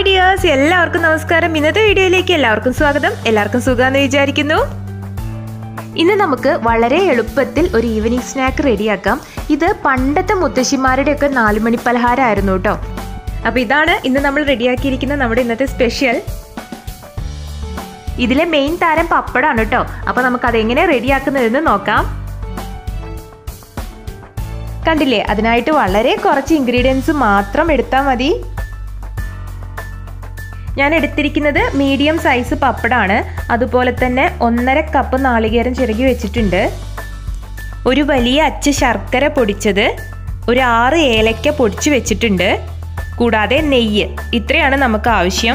hi dears എല്ലാവർക്കും നമസ്കാരം ഇന്നത്തെ വീഡിയോയിലേക്ക് എല്ലാവർക്കും സ്വാഗതം എല്ലാവർക്കും സുഖമെന്ന് വിചാരിക്കുന്നു ഇന്ന് നമുക്ക് വളരെ എളുപ്പത്തിൽ ഒരു ഈവനിങ് സ്നാക്ക് റെഡിയാക്കാം ഇത് പണ്ടത്തെ മുത്തശ്ശിമാരുടെയൊക്കെ നാലുമണി പലഹാരമായിരുന്നു കേട്ടോ അപ്പോൾ ഇതാണ് ഇന്ന് നമ്മൾ റെഡിയാക്കിയിരിക്കുന്ന നമ്മുടെ ഇന്നത്തെ സ്പെഷ്യൽ ഇതിലെ മെയിൻ താരം പപ്പടാണ് കേട്ടോ അപ്പോൾ നമുക്ക് അതെങ്ങനെ റെഡിയാക്കുന്നതെന്ന് നോക്കാം കണ്ടില്ലേ അതിനായിട്ട് വളരെ കുറച്ച് ഇൻഗ്രീഡിയൻസ് മാത്രം എടുത്താൽ മതി ഞാൻ എടുത്തിരിക്കുന്നത് മീഡിയം സൈസ് പപ്പടാണ് അതുപോലെ തന്നെ ഒന്നര കപ്പ് നാളികേരം ചിരകി വെച്ചിട്ടുണ്ട് ഒരു വലിയ അച്ച് ശർക്കര പൊടിച്ചത് ഒരു ആറ് ഏലക്ക പൊടിച്ച് വെച്ചിട്ടുണ്ട് കൂടാതെ നെയ്യ് ഇത്രയാണ് നമുക്ക് ആവശ്യം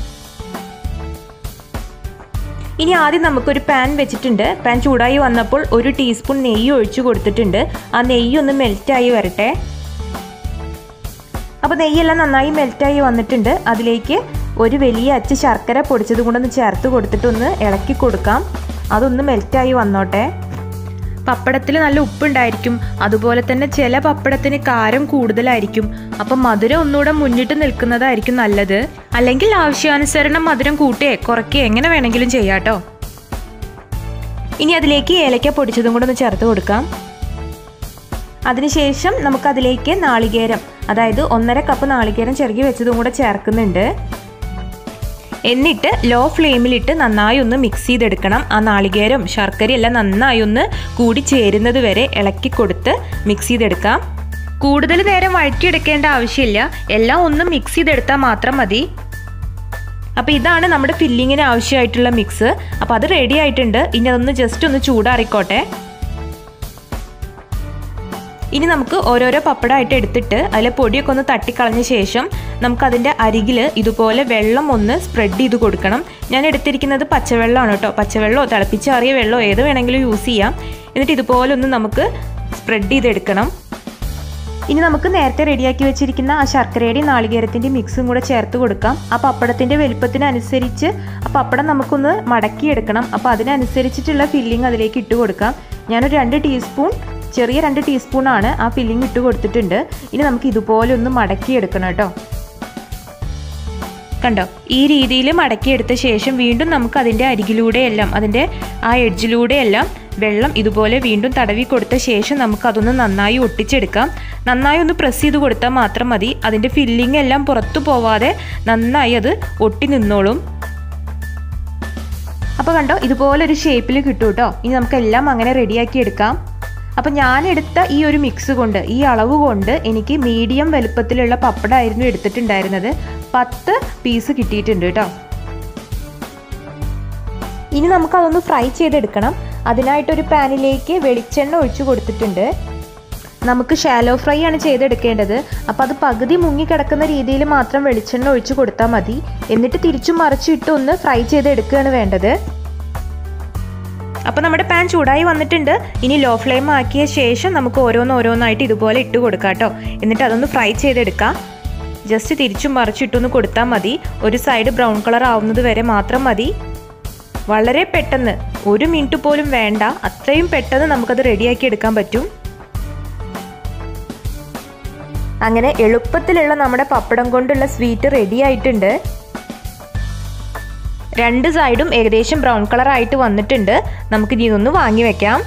ഇനി ആദ്യം നമുക്കൊരു പാൻ വെച്ചിട്ടുണ്ട് പാൻ ചൂടായി വന്നപ്പോൾ ഒരു ടീസ്പൂൺ നെയ്യ് ഒഴിച്ചു കൊടുത്തിട്ടുണ്ട് ആ നെയ്യ് ഒന്ന് മെൽറ്റായി വരട്ടെ അപ്പോൾ നെയ്യെല്ലാം നന്നായി മെൽറ്റായി വന്നിട്ടുണ്ട് അതിലേക്ക് ഒരു വലിയ അച്ച് ശർക്കര പൊടിച്ചത് കൊണ്ടൊന്ന് ചേർത്ത് കൊടുത്തിട്ടൊന്ന് ഇളക്കി കൊടുക്കാം അതൊന്ന് മെൽറ്റായി വന്നോട്ടെ പപ്പടത്തിൽ നല്ല ഉപ്പുണ്ടായിരിക്കും അതുപോലെ തന്നെ ചില പപ്പടത്തിന് കാരം കൂടുതലായിരിക്കും അപ്പം മധുരം ഒന്നുകൂടെ മുന്നിട്ട് നിൽക്കുന്നതായിരിക്കും നല്ലത് അല്ലെങ്കിൽ ആവശ്യാനുസരണം മധുരം കൂട്ടുകയോ കുറയ്ക്കുകയോ എങ്ങനെ വേണമെങ്കിലും ചെയ്യാട്ടോ ഇനി അതിലേക്ക് ഏലക്ക പൊടിച്ചതും കൂടെ ഒന്ന് ചേർത്ത് കൊടുക്കാം അതിനുശേഷം നമുക്കതിലേക്ക് നാളികേരം അതായത് ഒന്നര കപ്പ് നാളികേരം ചെറുകി വെച്ചതും കൂടെ ചേർക്കുന്നുണ്ട് എന്നിട്ട് ലോ ഫ്ലെയിമിലിട്ട് നന്നായി ഒന്ന് മിക്സ് ചെയ്തെടുക്കണം ആ നാളികേരം ശർക്കര എല്ലാം നന്നായി ഒന്ന് കൂടി ചേരുന്നത് വരെ ഇളക്കി കൊടുത്ത് മിക്സ് ചെയ്തെടുക്കാം കൂടുതൽ നേരം വഴറ്റിയെടുക്കേണ്ട ആവശ്യമില്ല എല്ലാം ഒന്ന് മിക്സ് ചെയ്തെടുത്താൽ മാത്രം മതി അപ്പോൾ ഇതാണ് നമ്മുടെ ഫില്ലിങ്ങിന് ആവശ്യമായിട്ടുള്ള മിക്സ് അപ്പോൾ അത് റെഡി ആയിട്ടുണ്ട് ഇനി അതൊന്ന് ജസ്റ്റ് ഒന്ന് ചൂടാറിക്കോട്ടെ ഇനി നമുക്ക് ഓരോരോ പപ്പടമായിട്ട് എടുത്തിട്ട് അതിലെ പൊടിയൊക്കെ ഒന്ന് തട്ടിക്കളഞ്ഞ ശേഷം നമുക്കതിൻ്റെ അരികിൽ ഇതുപോലെ വെള്ളം ഒന്ന് സ്പ്രെഡ് ചെയ്ത് കൊടുക്കണം ഞാൻ എടുത്തിരിക്കുന്നത് പച്ചവെള്ളമാണ് കേട്ടോ പച്ചവെള്ളമോ തിളപ്പിച്ചാറിയ വെള്ളമോ ഏത് വേണമെങ്കിലും യൂസ് ചെയ്യാം എന്നിട്ട് ഇതുപോലെ ഒന്ന് നമുക്ക് സ്പ്രെഡ് ചെയ്തെടുക്കണം ഇനി നമുക്ക് നേരത്തെ റെഡിയാക്കി വെച്ചിരിക്കുന്ന ആ ശർക്കരയുടെയും നാളികേരത്തിൻ്റെയും മിക്സും കൂടെ ചേർത്ത് കൊടുക്കാം ആ പപ്പടത്തിൻ്റെ വലുപ്പത്തിനനുസരിച്ച് ആ പപ്പടം നമുക്കൊന്ന് മടക്കിയെടുക്കണം അപ്പോൾ അതിനനുസരിച്ചിട്ടുള്ള ഫില്ലിംഗ് അതിലേക്ക് ഇട്ട് കൊടുക്കാം ഞാനൊരു രണ്ട് ടീസ്പൂൺ ചെറിയ രണ്ട് ടീസ്പൂണാണ് ആ ഫില്ലിംഗ് ഇട്ട് കൊടുത്തിട്ടുണ്ട് ഇനി നമുക്ക് ഇതുപോലെ ഒന്ന് മടക്കിയെടുക്കണം കേട്ടോ കണ്ടോ ഈ രീതിയിൽ മടക്കിയെടുത്ത ശേഷം വീണ്ടും നമുക്ക് അതിൻ്റെ അരികിലൂടെയെല്ലാം അതിൻ്റെ ആ എഡ്ജിലൂടെയെല്ലാം വെള്ളം ഇതുപോലെ വീണ്ടും തടവി കൊടുത്ത ശേഷം നമുക്ക് അതൊന്ന് നന്നായി ഒട്ടിച്ചെടുക്കാം നന്നായി ഒന്ന് പ്രസ് ചെയ്ത് കൊടുത്താൽ മാത്രം മതി അതിൻ്റെ ഫില്ലിംഗ് എല്ലാം പുറത്തു പോവാതെ നന്നായി അത് ഒട്ടി നിന്നോളും അപ്പോൾ കണ്ടോ ഇതുപോലെ ഒരു ഷേപ്പിൽ കിട്ടും കേട്ടോ ഇനി നമുക്കെല്ലാം അങ്ങനെ റെഡിയാക്കി എടുക്കാം അപ്പം ഞാൻ എടുത്ത ഈ ഒരു മിക്സ് കൊണ്ട് ഈ അളവ് കൊണ്ട് എനിക്ക് മീഡിയം വലുപ്പത്തിലുള്ള പപ്പടമായിരുന്നു എടുത്തിട്ടുണ്ടായിരുന്നത് പത്ത് പീസ് കിട്ടിയിട്ടുണ്ട് കേട്ടോ ഇനി നമുക്കതൊന്ന് ഫ്രൈ ചെയ്തെടുക്കണം അതിനായിട്ടൊരു പാനിലേക്ക് വെളിച്ചെണ്ണ ഒഴിച്ചു കൊടുത്തിട്ടുണ്ട് നമുക്ക് ഷാലോ ഫ്രൈ ആണ് ചെയ്തെടുക്കേണ്ടത് അപ്പോൾ അത് പകുതി മുങ്ങിക്കിടക്കുന്ന രീതിയിൽ മാത്രം വെളിച്ചെണ്ണ ഒഴിച്ചു കൊടുത്താൽ മതി എന്നിട്ട് തിരിച്ചു മറിച്ചിട്ട് ഒന്ന് ഫ്രൈ ചെയ്തെടുക്കുകയാണ് വേണ്ടത് അപ്പോൾ നമ്മുടെ പാൻ ചൂടായി വന്നിട്ടുണ്ട് ഇനി ലോ ഫ്ലെയിം ആക്കിയ ശേഷം നമുക്ക് ഓരോന്ന് ഓരോന്നായിട്ട് ഇതുപോലെ ഇട്ട് കൊടുക്കാം കേട്ടോ എന്നിട്ട് അതൊന്ന് ഫ്രൈ ചെയ്തെടുക്കാം ജസ്റ്റ് തിരിച്ചും മറിച്ചിട്ടൊന്ന് കൊടുത്താൽ മതി ഒരു സൈഡ് ബ്രൗൺ കളർ ആവുന്നത് വരെ മാത്രം മതി വളരെ പെട്ടെന്ന് ഒരു മിനിറ്റ് പോലും വേണ്ട അത്രയും പെട്ടെന്ന് നമുക്കത് റെഡിയാക്കി എടുക്കാൻ പറ്റും അങ്ങനെ എളുപ്പത്തിലുള്ള നമ്മുടെ പപ്പടം കൊണ്ടുള്ള സ്വീറ്റ് റെഡി ആയിട്ടുണ്ട് രണ്ട് സൈഡും ഏകദേശം ബ്രൗൺ കളർ ആയിട്ട് വന്നിട്ടുണ്ട് നമുക്ക് ഇനി ഇതൊന്ന് വാങ്ങി വെക്കാം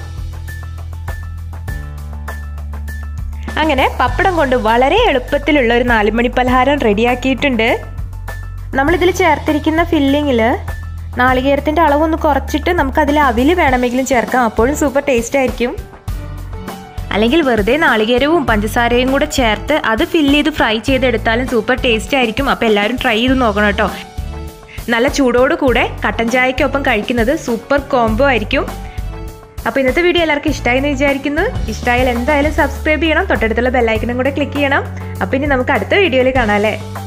അങ്ങനെ പപ്പടം കൊണ്ട് വളരെ എളുപ്പത്തിലുള്ള ഒരു നാലുമണി പലഹാരം റെഡിയാക്കിയിട്ടുണ്ട് നമ്മളിതിൽ ചേർത്തിരിക്കുന്ന ഫില്ലിങ്ങിൽ നാളികേരത്തിൻ്റെ അളവൊന്ന് കുറച്ചിട്ട് നമുക്കതിൽ അവിൽ വേണമെങ്കിലും ചേർക്കാം അപ്പോഴും സൂപ്പർ ടേസ്റ്റ് ആയിരിക്കും അല്ലെങ്കിൽ വെറുതെ നാളികേരവും പഞ്ചസാരയും കൂടെ ചേർത്ത് അത് ഫില്ല് ചെയ്ത് ഫ്രൈ ചെയ്തെടുത്താലും സൂപ്പർ ടേസ്റ്റ് ആയിരിക്കും അപ്പോൾ എല്ലാവരും ട്രൈ ചെയ്ത് നോക്കണം കേട്ടോ നല്ല ചൂടോട് കൂടെ കട്ടൻ ചായക്കൊപ്പം കഴിക്കുന്നത് സൂപ്പർ കോംബോ ആയിരിക്കും അപ്പോൾ ഇന്നത്തെ വീഡിയോ എല്ലാവർക്കും ഇഷ്ടമായി എന്ന് വിചാരിക്കുന്നു ഇഷ്ടമായാൽ എന്തായാലും സബ്സ്ക്രൈബ് ചെയ്യണം തൊട്ടടുത്തുള്ള ബെല്ലൈക്കനും കൂടെ ക്ലിക്ക് ചെയ്യണം അപ്പോൾ ഇനി നമുക്ക് അടുത്ത വീഡിയോയിൽ കാണാം അല്ലേ